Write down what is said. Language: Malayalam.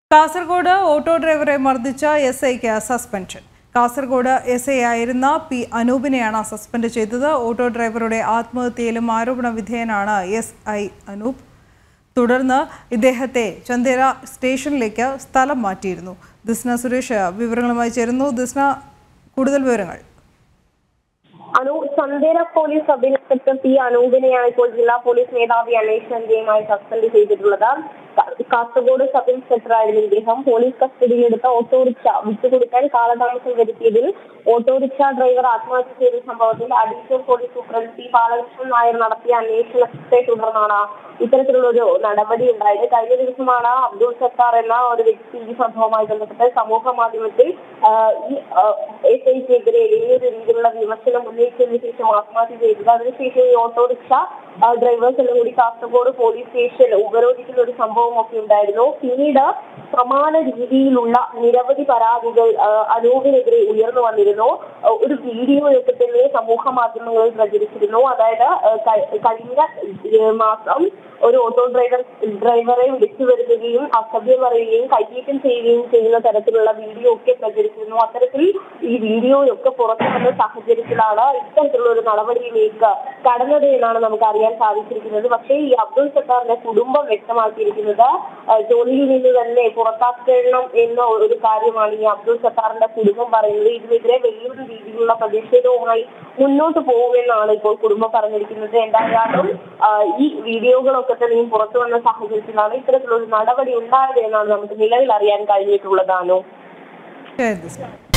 കാസർഗോഡ് ഓട്ടോ ഡ്രൈവറെ മർദ്ദിച്ച എസ് ഐക്ക് സസ്പെൻഷൻ കാസർഗോഡ് എസ് ഐ ആയിരുന്ന പി അനൂപിനെയാണ് സസ്പെൻഡ് ചെയ്തത് ഓട്ടോ ഡ്രൈവറുടെ ആത്മഹത്യയിലും ആരോപണ വിധേയനാണ് എസ് ഐ അനൂപ് തുടർന്ന് ഇദ്ദേഹത്തെ ചന്ദേര സ്റ്റേഷനിലേക്ക് സ്ഥലം മാറ്റിയിരുന്നു ദിസ്ന സുരേഷ് വിവരങ്ങളുമായി ചേരുന്നു ദിസ്ന കൂടുതൽ വിവരങ്ങൾ Anu Chandera police sub inspector P അനൂപിനെയാണ് ഇപ്പോൾ ജില്ലാ പോലീസ് മേധാവി അന്വേഷണ വിധേയമായി സസ്പെൻഡ് ചെയ്തിട്ടുള്ളത് കാ- കാസർഗോഡ് സബ് ഇൻസ്പെക്ടർ ആയിരുന്നു ഇദ്ദേഹം പോലീസ് കസ്റ്റഡിയിലെടുത്ത ഓട്ടോറിക്ഷ വിട്ടുകൊടുക്കാൻ കാലതാമസം വരുത്തിയതിൽ ഓട്ടോറിക്ഷ ഡ്രൈവർ ആത്മഹത്യ ചെയ്ത സംഭവത്തിൽ additional police superintendent P Balakrishnan Nair നടത്തിയ അന്വേഷണത്തെ തുടർന്നാണ് ഇത്തരത്തിലുള്ള ഒരു നടപടി ഉണ്ടായത് കഴിഞ്ഞ ദിവസമാണ് അബ്ദുൾ സത്താർ എന്ന ഒരു വ്യക്തി ഈ സംഭവവുമായി ബന്ധപ്പെട്ട് സമൂഹ മാധ്യമത്തിൽ ആ, ഈ എസ് ഐക്കെതിരെ വലിയൊരു രീതിയിലുള്ള വിമർശനം ഉന്നയിച്ചതിനു ശേഷം ആത്മഹത്യ ചെയ്തത് അതിനുശേഷം ഈ ഓട്ടോറിക്ഷ ആ, ഡ്രൈവേഴ്സ് എല്ലാം കൂടി കാസർഗോഡ് പോലീസ് സ്റ്റേഷനിൽ ഉപരോധിക്കുന്ന ഒരു സംഭവം ഒക്കെ ഉണ്ടായിരുന്നു പിന്നീട് സമാന രീതിയിലുള്ള നിരവധി പരാതികൾ ആ, അനൂപിനെതിരെ ഉയർന്നു വന്നിരുന്നു ആ, ഒരു വീഡിയോയൊക്കെ തന്നെ സമൂഹ മാധ്യമങ്ങളിൽ പ്രചരിച്ചിരുന്നു അതായത് ആ, ക- കഴിഞ്ഞ ഏ, മാസം ഒരു ഓട്ടോ ഡ്രൈവർ ഡ്രൈവറെ വിളിച്ചു വരുത്തുകയും അസഭ്യം പറയുകയും കൈകീറ്റം ചെയ്യുകയും ചെയ്യുന്ന തരത്തിലുള്ള വീഡിയോ ഒക്കെ പ്രചരിച്ചിരുന്നു അത്തരത്തിൽ ഈ വീഡിയോയൊക്കെ പുറത്തു വന്ന സാഹചര്യത്തിലാണ് ഇത്തരത്തിലുള്ള ഒരു നടപടിയിലേക്ക് കടന്നത് എന്നാണ് നമുക്ക് അറിയാൻ സാധിച്ചിരിക്കുന്നത് പക്ഷേ ഈ അബ്ദുൾ സത്താറിന്റെ കുടുംബം വ്യക്തമാക്കിയിരിക്കുന്നത് ആ, ജോലിയിൽ നിന്ന് തന്നെ പുറത്താക്കണം എന്ന ഒരു കാര്യമാണ് ഈ അബ്ദുൾ സത്താറിന്റെ കുടുംബം പറയുന്നത് ഇതിനെതിരെ വലിയൊരു രീതിയിലുള്ള പ്രതിഷേധവുമായി മുന്നോട്ട് പോകുമെന്നാണ് ഇപ്പോൾ കുടുംബം പറഞ്ഞിരിക്കുന്നത് എന്തായാലും ആ, ഈ വീഡിയോകളൊക്കെ തന്നെയും പുറത്തു വന്ന സാഹചര്യത്തിലാണ് ഇത്തരത്തിലൊരു നടപടി ഉണ്ടായത് എന്നാണ് നമുക്ക് നിലവിൽ അറിയാൻ കഴിഞ്ഞിട്ടുള്ളതാണോ ശരി ദിസ്ന